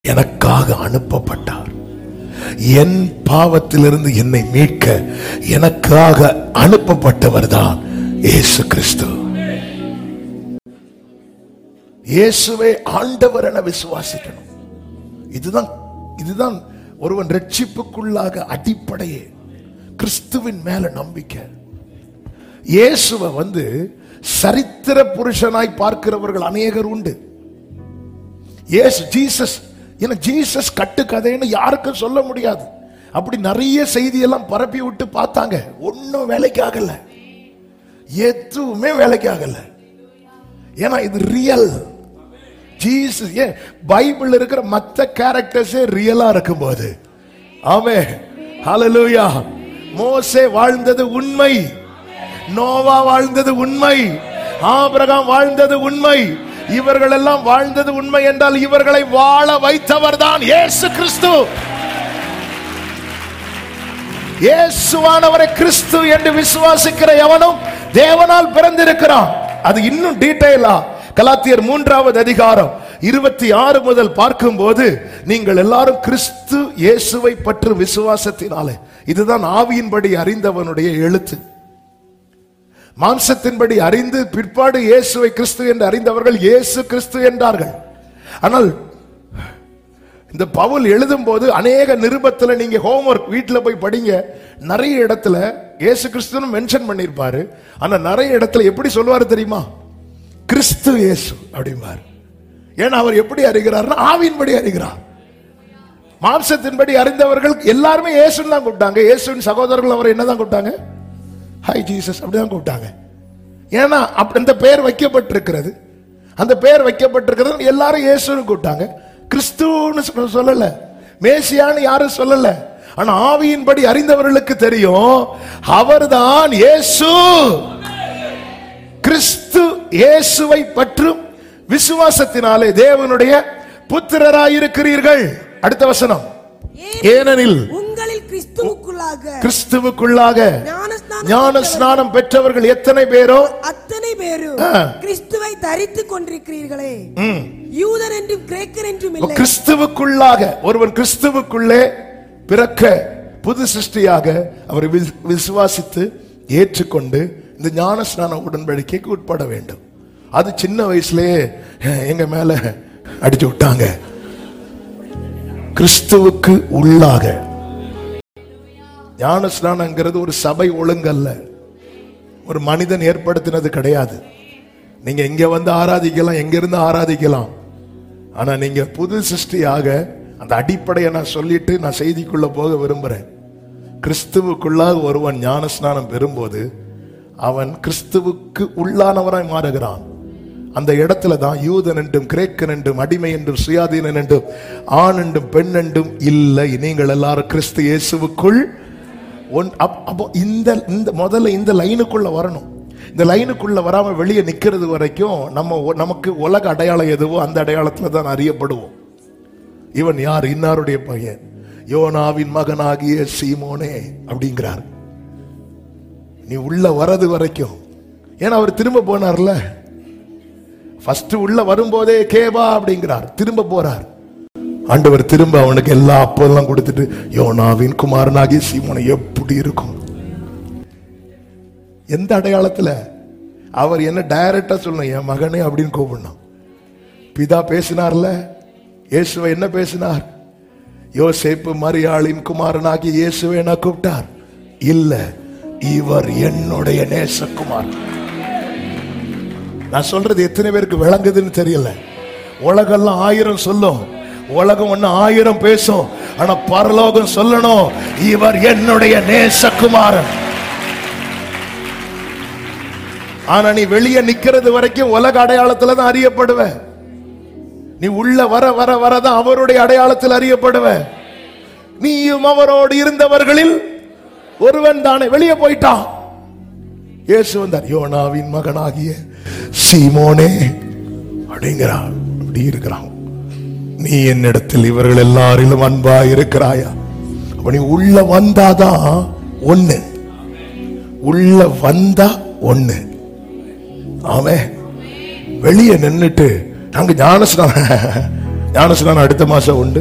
எனக்காக அனுப்பப்பட்டார் என் பாவத்திலிருந்து என்னை மீட்க எனக்காக அனுப்பப்பட்டவர் தான் இயேசு கிறிஸ்து இயேசுவே ஆண்டவர் என விசுவாசிக்கணும் இதுதான் இதுதான் ஒருவன் ரட்சிப்புக்குள்ளாக அடிப்படையே கிறிஸ்துவின் மேல நம்பிக்கை இயேசுவை வந்து சரித்திர புருஷனாய் பார்க்கிறவர்கள் அநேகர் உண்டு இயேசு ஜீசஸ் ஏன்னா ஜீசஸ் கட்டுக்கதைன்னு யாருக்கும் சொல்ல முடியாது அப்படி நிறைய செய்தியெல்லாம் பரப்பி விட்டு பார்த்தாங்க ஒன்றும் வேலைக்கு ஆகல எதுவுமே வேலைக்கு ஆகல ஏன்னா இது ரியல் ஜீசஸ் ஏன் பைபிள் இருக்கிற மற்ற கேரக்டர்ஸே ரியலா இருக்கும்போது ஆமே ஹalleluya மோசே வாழ்ந்தது உண்மை நோவா வாழ்ந்தது உண்மை ஆபிரகாம் வாழ்ந்தது உண்மை இவர்கள் எல்லாம் வாழ்ந்தது உண்மை என்றால் இவர்களை வாழ வைத்தவர் தான் இயேசு கிறிஸ்து இயேசுவானவரை கிறிஸ்து என்று விசுவாசிக்கிற எவனும் தேவனால் பிறந்திருக்கிறான் அது இன்னும் டீடைலா கலாத்தியர் மூன்றாவது அதிகாரம் இருபத்தி ஆறு முதல் பார்க்கும்போது நீங்கள் எல்லாரும் கிறிஸ்து இயேசுவை பற்று விசுவாசத்தினாலே இதுதான் ஆவியின்படி அறிந்தவனுடைய எழுத்து மாம்சத்தின்படி அறிந்து பிற்பாடு இயேசுவை கிறிஸ்து என்று அறிந்தவர்கள் இயேசு கிறிஸ்து என்றார்கள் ஆனால் இந்த பவுல் எழுதும் போது அநேக நிருபத்துல நீங்க ஹோம்ஒர்க் வீட்டுல போய் படிங்க நிறைய இடத்துல இயேசு கிறிஸ்துன்னு மென்ஷன் பண்ணிருப்பாரு ஆனா நிறைய இடத்துல எப்படி சொல்லுவாரு தெரியுமா கிறிஸ்து இயேசு அப்படிம்பாரு ஏன்னா அவர் எப்படி அறிகிறார்னா ஆவியின்படி அறிகிறார் மாம்சத்தின்படி அறிந்தவர்கள் எல்லாருமே இயேசுன்னு தான் கூப்பிட்டாங்க இயேசுவின் சகோதரர்கள் அவரை என்னதான் கூப்பிட்டாங்க ஹாய் ஜீசஸ் அப்படிதான் கூப்பிட்டாங்க ஏன்னா அப்படி அந்த பெயர் வைக்கப்பட்டிருக்கிறது அந்த பெயர் வைக்கப்பட்டிருக்கிறது எல்லாரும் இயேசுன்னு கூப்பிட்டாங்க கிறிஸ்துன்னு சொ- சொல்லல மேசியான்னு யாரும் சொல்லல ஆனா ஆவியின்படி அறிந்தவர்களுக்கு தெரியும் அவர்தான் இயேசு கிறிஸ்து இயேசுவை பற்றும் விசுவாசத்தினாலே தேவனுடைய புத்திரராயிருக்கிறீர்கள் அடுத்த வசனம் ஏனெனில் உங்களில் கிறிஸ்துவுக்குள்ளாக கிறிஸ்துவுக்குள்ளாக ஞானஸ்நானம் ஞான பெற்றவர்கள் ஸ்நானம் பெற்றவர்கள் எத்தனை பேரோ அத்தனை பேரும் ஆ. கிறிஸ்துவை தரித்துக் கொண்டிருக்கிறீர்களே யூதன் என்றும் கிரேக்கர் என்றும் இல்லை கிறிஸ்துவுக்குள்ளாக ஒருவன் கிறிஸ்துவுக்குள்ளே பிறக்க புது சிருஷ்டியாக அவர் வி- விசுவாசித்து ஏற்றுக்கொண்டு இந்த ஞான ஸ்நான உடன்படிக்கைக்கு உட்பட வேண்டும் அது சின்ன வயசுலயே அஹ், எங்க மேல அடிச்சு விட்டாங்க கிறிஸ்துவுக்கு உள்ளாக ஞான ஸ்நானங்கிறது ஒரு சபை ஒழுங்கல்ல ஒரு மனிதன் ஏற்படுத்தினது கிடையாது நீங்க இங்க வந்து ஆராதிக்கலாம் எங்க இருந்து ஆராதிக்கலாம் ஆனா நீங்க புது சிருஷ்டியாக அந்த அடிப்படையை நான் சொல்லிட்டு நான் செய்திக்குள்ள போக விரும்புறேன் கிறிஸ்துவுக்குள்ளாக ஒருவன் ஞானஸ்நானம் பெறும்போது அவன் கிறிஸ்துவுக்கு உள்ளானவராய் மாறுகிறான் அந்த இடத்துல தான் யூதன் என்றும் கிரேக்கன் என்றும் அடிமை என்றும் சுயாதீனன் என்றும் ஆண் என்றும் பெண் என்றும் இல்லை நீங்கள் எல்லாரும் கிறிஸ்து இயேசுவுக்குள் ஒன் அப்- அப்போ இந்த இந்த முதல்ல இந்த லைனுக்குள்ள வரணும் இந்த லைனுக்குள்ள வராம வெளியே நிக்கிறது வரைக்கும் நம்ம ஒ- நமக்கு உலக அடையாளம் எதுவோ அந்த அடையாளத்துல தான் அறியப்படுவோம் இவன் யார் இன்னாருடைய பையன் யோனாவின் மகனாகிய சீமோனே அப்படிங்கிறார் நீ உள்ள வரது வரைக்கும் ஏன்னா அவர் திரும்ப போனார்ல ஃபர்ஸ்ட் உள்ள வரும்போதே கேபா அப்படிங்கிறார் திரும்ப போறார் ஆண்டவர் திரும்ப அவனுக்கு எல்லா அப்பெல்லாம் கொடுத்துட்டு யோனாவின் குமாரனாகிய சீமோனை எப்படி இருக்கும் எந்த அடையாளத்துல அவர் என்ன டைரக்டா சொல்லணும் என் மகனே அப்படின்னு கூப்பிடணும் பிதா பேசினார்ல இயேசுவை என்ன பேசினார் யோசேப்பு மரியாளின் குமாரனாகி இயேசுவை என்ன கூப்பிட்டார் இல்ல இவர் என்னுடைய நேசகுமார் நான் சொல்றது எத்தனை பேருக்கு விளங்குதுன்னு தெரியல உலகெல்லாம் ஆயிரம் சொல்லும் உலகம் ஒண்ணு ஆயிரம் பேசும் ஆனா பரலோகம் சொல்லணும் இவர் என்னுடைய நேசகுமாரன் ஆனா நீ வெளியே நிக்கிறது வரைக்கும் உலக அடையாளத்துல தான் அறியப்படுவ நீ உள்ள வர வர வரதான் அவருடைய அடையாளத்தில் அறியப்படுவ நீயும் அவரோடு இருந்தவர்களில் ஒருவன் தானே வெளியே போயிட்டான் இயேசு வந்தார் யோனாவின் மகனாகிய சீமோனே அப்படிங்கிறான் அப்படி இருக்கிறான் நீ என்னிடத்தில் இவர்கள் எல்லாரிலும் அன்பா இருக்கிறாயா அப்ப நீ உள்ள வந்தாதான் ஒண்ணு உள்ள வந்தா ஒண்ணு அவன் வெளியே நின்னுட்டு அங்க ஞானஸ்நானம் ஞானஸ்நானம் அடுத்த மாசம் உண்டு